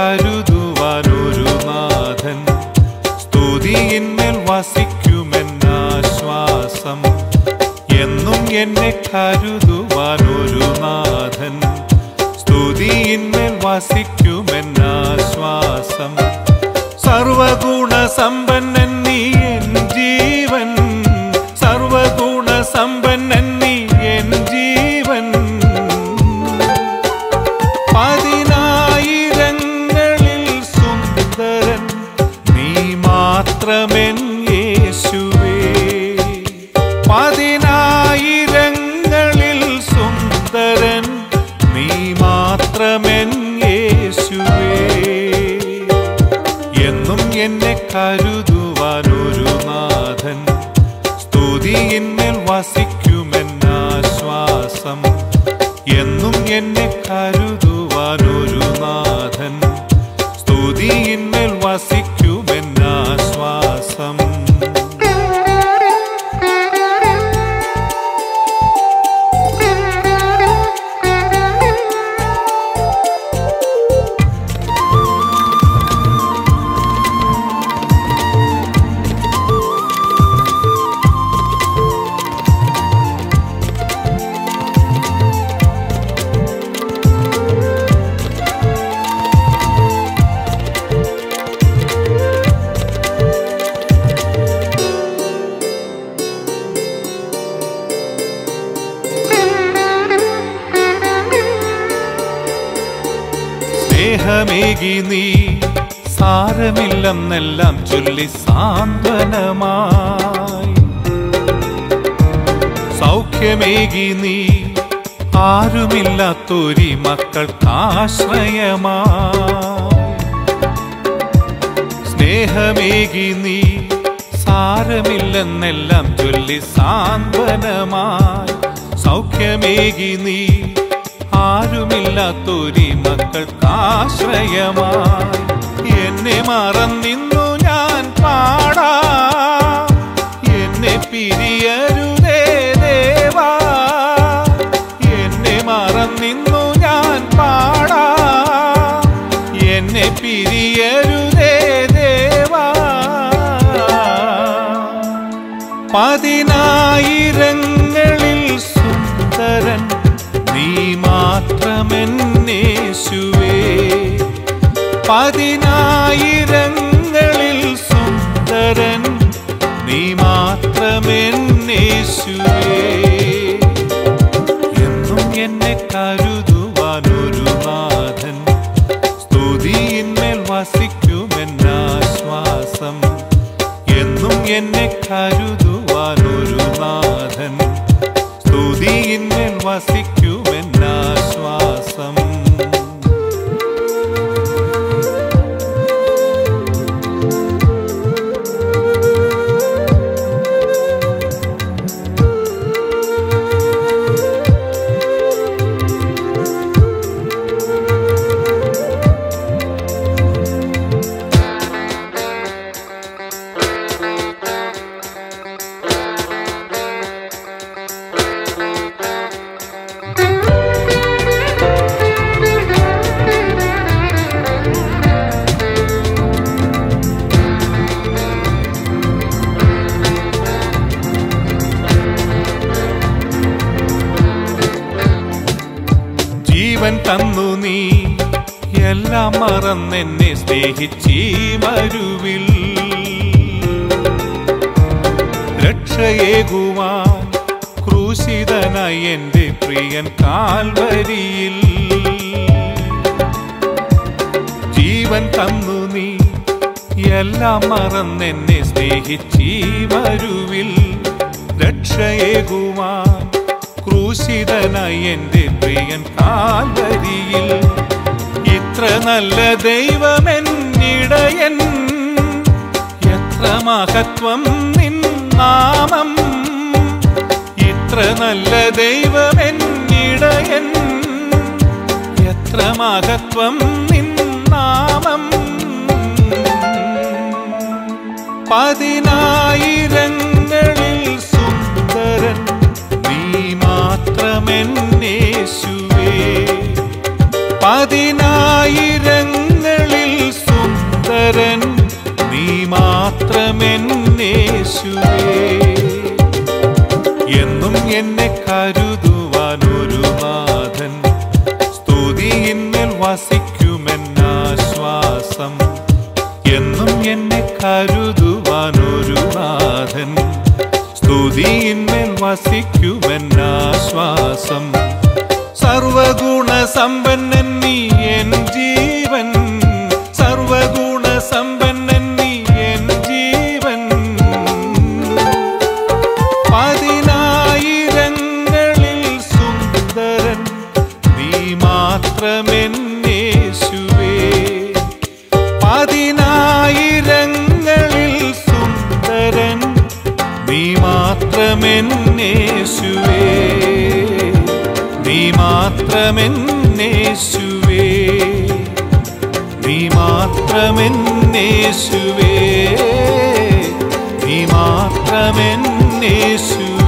കരുതുവാൻ ഒരു നാഥൻ സ്തുതിയിന്മേൽ വസിക്കുമെന്നാശ്വാസം എന്നും എന്നെ കരുതുവാൻ ഒരു നാഥൻ സ്തുതിയിന്മേൽ വസിക്കുമെന്നാശ്വാസം സർവഗുണ സമ്പന്നൻ നീ എൻ ജീവൻ സർവഗുണ സമ്പന്നൻ നീ എൻ ജീവൻ പതിനായിരങ്ങളിൽ സുന്ദരൻ നീ മാത്രമെൻ യേശുവേ പതിനായിരങ്ങളിൽ സുന്ദരൻ നീ മാത്രമെൻ യേശുവേ എന്നും എന്നെ കരുതുവാൻ ഒരു നാഥൻ സ്തുതിയിന്മേൽ വസിക്കുമെന്നാശ്വാസം എന്നും എന്നെ കരുതുവാൻ ഒരു നാഥൻ സ്തുതിയിന്മേൽ വസിക്കുമെന്നാശ്വാസം സ്നേഹമേകി നീ സാരമില്ലെന്നെല്ലാം ചൊല്ലി സാന്ത്വനമായി സൗഖ്യമേകി നീ ആരുമില്ലാത്തൊരി മക്കൾക്കാശ്രയമായി സ്നേഹമേകി നീ സാരമില്ലെന്നെല്ലാം ചൊല്ലി സാന്ത്വനമായി സൗഖ്യമേകി നീ ആരുമില്ലാത്തൊരി മക്കൾക്കാശ്രയമായി എന്നെ മറന്നിന്നു ഞാൻ പാടാ എന്നെ പിരിയരുതേ ദേവാ എന്നെ മറന്നിന്നു ഞാൻ പാടാ എന്നെ പിരിയരുതേ ദേവാ പതിനായിരങ്ങളിൽ സുന്ദരൻ നീ മാത്രമെന്നേശുവേ പതിനായിരങ്ങളിൽ സുന്ദരൻ നീ മാത്രമെന്നേശുവേ എന്നും എന്നെ കരുതുവാൻ ഒരു നാഥൻ സ്തുതിയിന്മേൽ വസിക്കുമെന്നാശ്വാസം എന്നും എന്നെ കരുതുവാൻ ഒരു നാഥൻ സ്തുതിയിന്മേൽ വസിക്കുമെന്നാശ്വാസം ജീവൻ തന്നു നീ എല്ലാം മറന്നെന്നെ സ്നേഹിച്ചീ മരുവിൽ രക്ഷയേകുവാൻ ക്രൂശിതനായി എൻ്റെ പ്രിയൻ കാൽവരിയിൽ ജീവൻ തന്നു നീ എല്ലാം മറന്നെന്നെ സ്നേഹിച്ചീ മരുവിൽ രക്ഷയേകുവാൻ ക്രൂശിതനായി എൻ്റെ പ്രിയൻ കാൽവരിയിൽ ഇത്ര നല്ല ദൈവമെന്നിടയൻ എത്ര മഹത്വം നിൻ നാമം ഇത്ര നല്ല ദൈവമെന്നിടയൻ എത്ര മഹത്വം നിൻ നാമം പതിനായിരങ്ങളിൽ സുന്ദരൻ നീ മാത്രമെന്നേശുവേ പതിനായിരങ്ങളിൽ സുന്ദരൻ നീ മാത്രമെന്നേശുവേ എന്നും എന്നെ കരുതുവാൻ ഒരു നാഥൻ സ്തുതിയിന്മേൽ വസിക്കുമെന്നാശ്വാസം എന്നും എന്നെ കരുതുവാൻ ഒരു നാഥൻ സ്തുതിയിന്മേൽ വസിക്കുമെന്നാശ്വാസം സർവഗുണ സമ്പന്നൻ നീ എൻ ജീവൻ സർവഗുണ സമ്പന്നൻ നീ എൻ ജീവൻ പതിനായിരങ്ങളിൽ സുന്ദരൻ നീ മാത്രമെന്നേശുവേ പതിനായിരങ്ങളിൽ സുന്ദരൻ നീ മാത്രമെന്നേശുവേ നീ മാത്രമെന്നേശുവേ നീ മാത്രമെന്നേശുവേ നീ മാത്രമെന്നേശുവേ